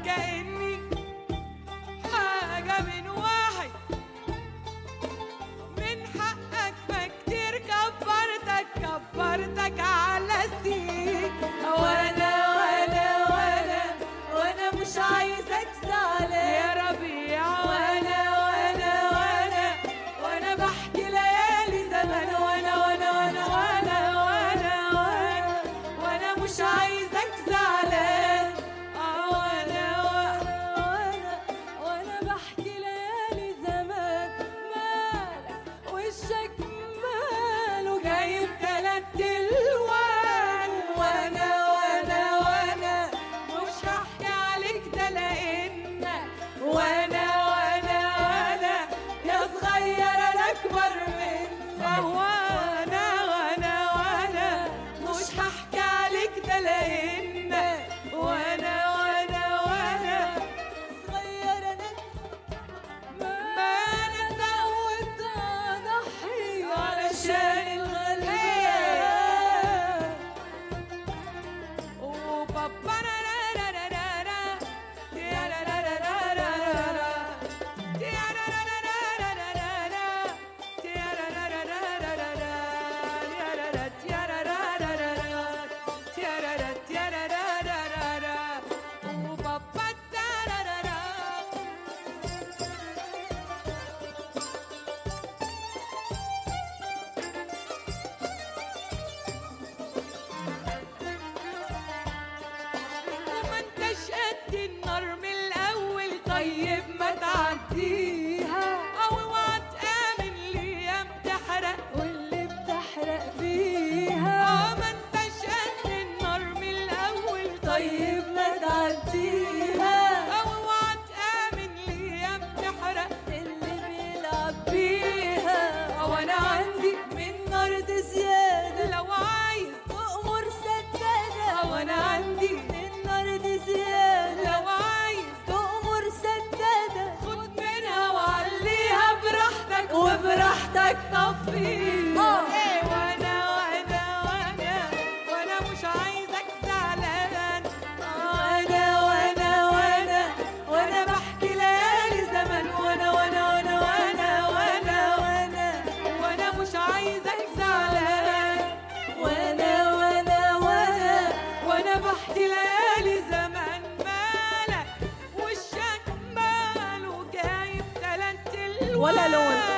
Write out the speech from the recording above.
كأني حاجة من واحد من حقك ما كتير كبرتك كبرتك على السيك وانا وانا وانا وانا مش عايزك زعلان يا ربيع وانا وانا وانا وانا بحكي ليالي زمان وانا وانا وانا وانا وانا وانا وانا مش عايزك زعلان اه وانا وانا وانا وانا بحكي ليالي زمان مالك وشك ماله جايب تلات الوان وانا وانا وانا مش هحكي عليك ده لانك وانا وانا وانا يا صغير انا اكبر منك وانا وانا وانا مش هحكي عليك ده لانك وانا وانا وانا صغير انا ما انا اتعودت اضحي علشان الغلبان وما انتش قد النار من الاول طيب ما تعديها او اوعى تامن الايام تحرق واللي بتحرق بيها اه ما انتش قد النار من الاول طيب ما تعديها او اوعى تامن الايام تحرق اللي بيلعب بيها وانا عندي من نار دي زيادة لو عايز تأمر سدادة وانا عندي من نار دي زيادة لو عايز تأمر سدادة خد منها وعليها براحتك وبراحتك طفيها ايه وانا وانا وانا وانا مش عايزك زعلان وانا وانا وانا وانا بحكي ليالي زمان وانا وانا وانا وانا وانا وانا وانا مش عايزك زعلان وانا وانا وانا وانا بحكي ليالي زمان مالك وشك ماله جايب تلات الوان ولا لون.